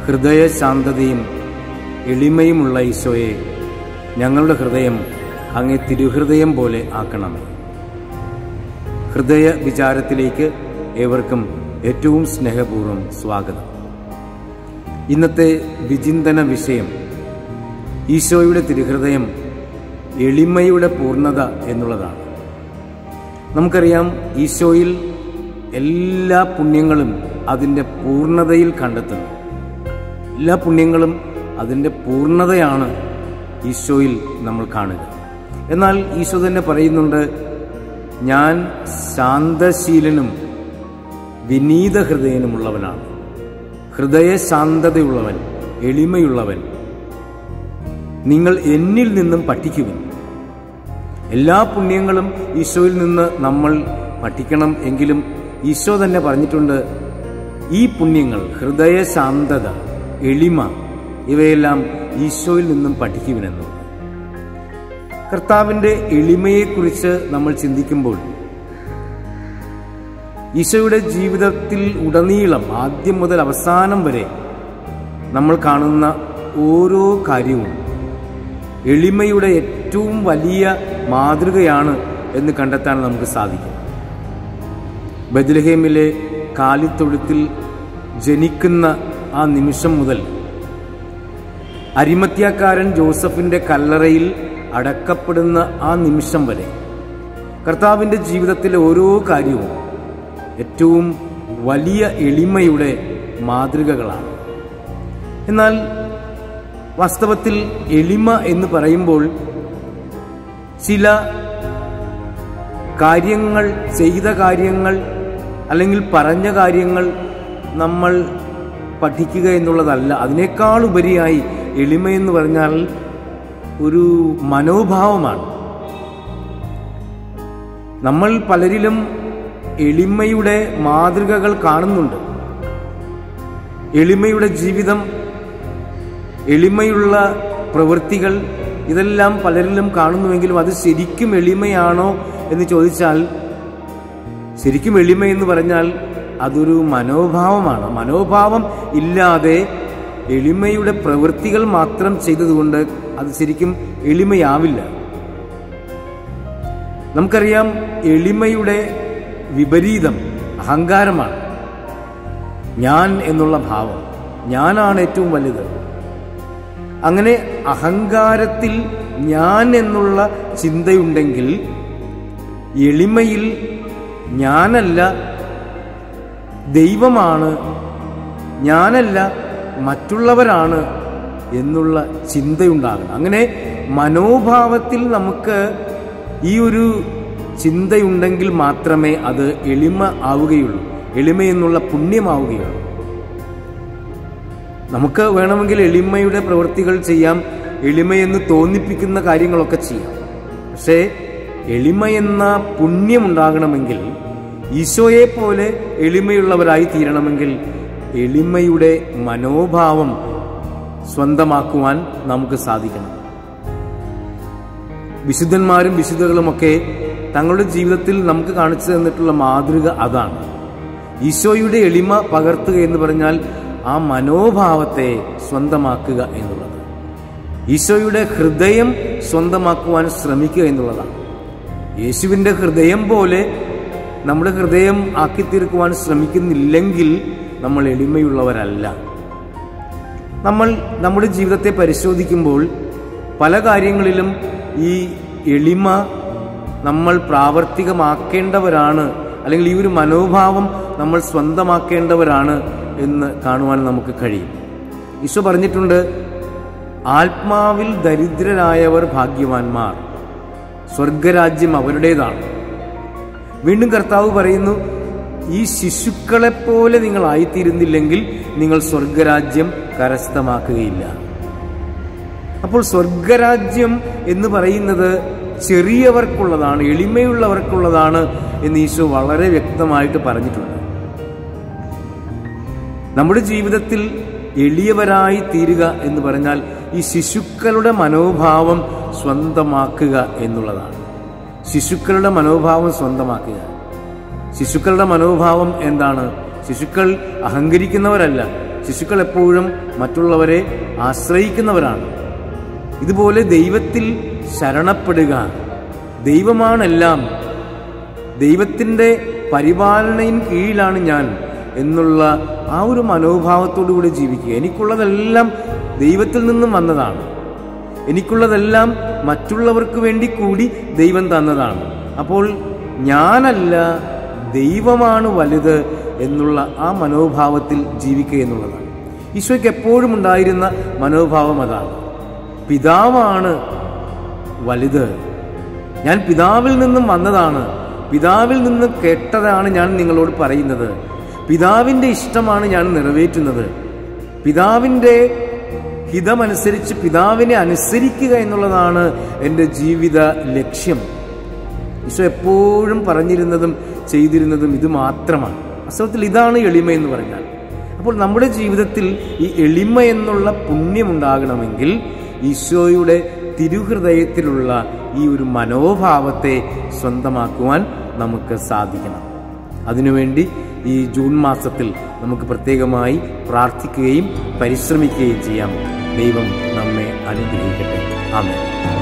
ഹൃദയശാന്തതയും എളിമയുമുള്ള ഈശോയെ ഞങ്ങളുടെ ഹൃദയം അങ്ങേ തിരുഹൃദയം പോലെ ആക്കണമേ ഹൃദയ വിചാരത്തിലേക്ക് ഏവർക്കും ഏറ്റവും സ്നേഹപൂർവ്വം സ്വാഗതം ഇന്നത്തെ വിചിന്തന വിഷയം ഈശോയുടെ തിരുഹൃദയം എളിമയുടെ പൂർണ്ണത എന്നുള്ളതാണ് നമുക്കറിയാം ഈശോയിൽ എല്ലാ പുണ്യങ്ങളും അതിൻ്റെ പൂർണ്ണതയിൽ കണ്ടെത്തുന്നു എല്ലാ പുണ്യങ്ങളും അതിൻ്റെ പൂർണ്ണതയാണ് ഈശോയിൽ നമ്മൾ കാണുക എന്നാൽ ഈശോ തന്നെ പറയുന്നുണ്ട് ഞാൻ ശാന്തശീലനും വിനീത ഹൃദയനുമുള്ളവനാണ് ഹൃദയ ശാന്തതയുള്ളവൻ എളിമയുള്ളവൻ നിങ്ങൾ എന്നിൽ നിന്നും പഠിക്കുവിൻ എല്ലാ പുണ്യങ്ങളും ഈശോയിൽ നിന്ന് നമ്മൾ പഠിക്കണം എങ്കിലും ഈശോ തന്നെ പറഞ്ഞിട്ടുണ്ട് ഈ പുണ്യങ്ങൾ ഹൃദയ ശാന്തത എളിമ ഇവയെല്ലാം ഈശോയിൽ നിന്നും പഠിക്കുവിനെന്നു കർത്താവിൻ്റെ എളിമയെക്കുറിച്ച് നമ്മൾ ചിന്തിക്കുമ്പോൾ ഈശോയുടെ ജീവിതത്തിൽ ഉടനീളം ആദ്യം മുതൽ അവസാനം വരെ നമ്മൾ കാണുന്ന ഓരോ കാര്യവും എളിമയുടെ ഏറ്റവും വലിയ മാതൃകയാണ് എന്ന് കണ്ടെത്താൻ നമുക്ക് സാധിക്കും ബദ്ലഹേമിലെ കാലിത്തൊഴുത്തിൽ ജനിക്കുന്ന ആ നിമിഷം മുതൽ അരിമത്യാക്കാരൻ ജോസഫിന്റെ കല്ലറയിൽ അടക്കപ്പെടുന്ന ആ നിമിഷം വരെ കർത്താവിൻ്റെ ജീവിതത്തിലെ ഓരോ കാര്യവും ഏറ്റവും വലിയ എളിമയുടെ മാതൃകകളാണ് എന്നാൽ വാസ്തവത്തിൽ എളിമ എന്ന് പറയുമ്പോൾ ചില കാര്യങ്ങൾ ചെയ്ത കാര്യങ്ങൾ അല്ലെങ്കിൽ പറഞ്ഞ കാര്യങ്ങൾ നമ്മൾ പഠിക്കുക എന്നുള്ളതല്ല അതിനേക്കാൾ ഉപരിയായി എളിമയെന്ന് പറഞ്ഞാൽ ഒരു മനോഭാവമാണ് നമ്മൾ പലരിലും എളിമയുടെ മാതൃകകൾ കാണുന്നുണ്ട് എളിമയുടെ ജീവിതം എളിമയുള്ള പ്രവൃത്തികൾ ഇതെല്ലാം പലരിലും കാണുന്നുവെങ്കിലും അത് ശരിക്കും എളിമയാണോ എന്ന് ചോദിച്ചാൽ ശരിക്കും എളിമ എന്ന് പറഞ്ഞാൽ അതൊരു മനോഭാവമാണ് മനോഭാവം ഇല്ലാതെ എളിമയുടെ പ്രവൃത്തികൾ മാത്രം ചെയ്തതുകൊണ്ട് അത് ശരിക്കും എളിമയാവില്ല നമുക്കറിയാം എളിമയുടെ വിപരീതം അഹങ്കാരമാണ് ഞാൻ എന്നുള്ള ഭാവം ഞാനാണ് ഏറ്റവും വലുത് അങ്ങനെ അഹങ്കാരത്തിൽ ഞാൻ എന്നുള്ള ചിന്തയുണ്ടെങ്കിൽ എളിമയിൽ ഞാനല്ല ദൈവമാണ് ഞാനല്ല മറ്റുള്ളവരാണ് എന്നുള്ള ചിന്തയുണ്ടാകണം അങ്ങനെ മനോഭാവത്തിൽ നമുക്ക് ഈ ഒരു ചിന്തയുണ്ടെങ്കിൽ മാത്രമേ അത് എളിമ ആവുകയുള്ളൂ എളിമ എന്നുള്ള പുണ്യമാവുകയുള്ളൂ നമുക്ക് വേണമെങ്കിൽ എളിമയുടെ പ്രവൃത്തികൾ ചെയ്യാം എളിമയെന്ന് തോന്നിപ്പിക്കുന്ന കാര്യങ്ങളൊക്കെ ചെയ്യാം പക്ഷേ എളിമ എന്ന പുണ്യമുണ്ടാകണമെങ്കിൽ ഈശോയെ പോലെ എളിമയുള്ളവരായി തീരണമെങ്കിൽ എളിമയുടെ മനോഭാവം സ്വന്തമാക്കുവാൻ നമുക്ക് സാധിക്കണം വിശുദ്ധന്മാരും വിശുദ്ധകളുമൊക്കെ തങ്ങളുടെ ജീവിതത്തിൽ നമുക്ക് കാണിച്ചു തന്നിട്ടുള്ള മാതൃക അതാണ് ഈശോയുടെ എളിമ പകർത്തുക എന്ന് പറഞ്ഞാൽ ആ മനോഭാവത്തെ സ്വന്തമാക്കുക എന്നുള്ളത് ഈശോയുടെ ഹൃദയം സ്വന്തമാക്കുവാൻ ശ്രമിക്കുക എന്നുള്ളതാണ് യേശുവിൻ്റെ ഹൃദയം പോലെ നമ്മുടെ ഹൃദയം ആക്കിത്തീർക്കുവാൻ ശ്രമിക്കുന്നില്ലെങ്കിൽ നമ്മൾ എളിമയുള്ളവരല്ല നമ്മൾ നമ്മുടെ ജീവിതത്തെ പരിശോധിക്കുമ്പോൾ പല കാര്യങ്ങളിലും ഈ എളിമ നമ്മൾ പ്രാവർത്തികമാക്കേണ്ടവരാണ് അല്ലെങ്കിൽ ഈ ഒരു മനോഭാവം നമ്മൾ സ്വന്തമാക്കേണ്ടവരാണ് എന്ന് കാണുവാൻ നമുക്ക് കഴിയും ഈശോ പറഞ്ഞിട്ടുണ്ട് ആത്മാവിൽ ദരിദ്രരായവർ ഭാഗ്യവാന്മാർ സ്വർഗരാജ്യം അവരുടേതാണ് വീണ്ടും കർത്താവ് പറയുന്നു ഈ ശിശുക്കളെപ്പോലെ നിങ്ങൾ ആയിത്തീരുന്നില്ലെങ്കിൽ നിങ്ങൾ സ്വർഗരാജ്യം കരസ്ഥമാക്കുകയില്ല അപ്പോൾ സ്വർഗരാജ്യം എന്ന് പറയുന്നത് ചെറിയവർക്കുള്ളതാണ് എളിമയുള്ളവർക്കുള്ളതാണ് എന്ന് ഈശോ വളരെ വ്യക്തമായിട്ട് പറഞ്ഞിട്ടുണ്ട് നമ്മുടെ ജീവിതത്തിൽ എളിയവരായി തീരുക എന്ന് പറഞ്ഞാൽ ഈ ശിശുക്കളുടെ മനോഭാവം സ്വന്തമാക്കുക എന്നുള്ളതാണ് ശിശുക്കളുടെ മനോഭാവം സ്വന്തമാക്കുക ശിശുക്കളുടെ മനോഭാവം എന്താണ് ശിശുക്കൾ അഹങ്കരിക്കുന്നവരല്ല ശിശുക്കൾ എപ്പോഴും മറ്റുള്ളവരെ ആശ്രയിക്കുന്നവരാണ് ഇതുപോലെ ദൈവത്തിൽ ശരണപ്പെടുക ദൈവമാണെല്ലാം ദൈവത്തിൻ്റെ പരിപാലനയും കീഴിലാണ് ഞാൻ എന്നുള്ള ആ ഒരു മനോഭാവത്തോടു കൂടി ജീവിക്കുക എനിക്കുള്ളതെല്ലാം ദൈവത്തിൽ നിന്നും വന്നതാണ് എനിക്കുള്ളതെല്ലാം മറ്റുള്ളവർക്ക് വേണ്ടി കൂടി ദൈവം തന്നതാണ് അപ്പോൾ ഞാനല്ല ദൈവമാണ് വലുത് എന്നുള്ള ആ മനോഭാവത്തിൽ ജീവിക്കുക എന്നുള്ളതാണ് ഈശോയ്ക്ക് എപ്പോഴും ഉണ്ടായിരുന്ന മനോഭാവം അതാണ് പിതാവാണ് വലുത് ഞാൻ പിതാവിൽ നിന്നും വന്നതാണ് പിതാവിൽ നിന്ന് കേട്ടതാണ് ഞാൻ നിങ്ങളോട് പറയുന്നത് പിതാവിൻ്റെ ഇഷ്ടമാണ് ഞാൻ നിറവേറ്റുന്നത് പിതാവിൻ്റെ ഹിതമനുസരിച്ച് പിതാവിനെ അനുസരിക്കുക എന്നുള്ളതാണ് എൻ്റെ ജീവിത ലക്ഷ്യം ഈശോ എപ്പോഴും പറഞ്ഞിരുന്നതും ചെയ്തിരുന്നതും ഇത് മാത്രമാണ് വാസ്തവത്തിൽ ഇതാണ് എളിമ എന്ന് പറഞ്ഞാൽ അപ്പോൾ നമ്മുടെ ജീവിതത്തിൽ ഈ എളിമ എന്നുള്ള പുണ്യമുണ്ടാകണമെങ്കിൽ ഈശോയുടെ തിരുഹൃദയത്തിലുള്ള ഈ ഒരു മനോഭാവത്തെ സ്വന്തമാക്കുവാൻ നമുക്ക് സാധിക്കണം അതിനുവേണ്ടി ഈ ജൂൺ മാസത്തിൽ നമുക്ക് പ്രത്യേകമായി പ്രാർത്ഥിക്കുകയും പരിശ്രമിക്കുകയും ചെയ്യാം ദൈവം നമ്മെ അനുഗ്രഹിക്കട്ടെ ആമേൻ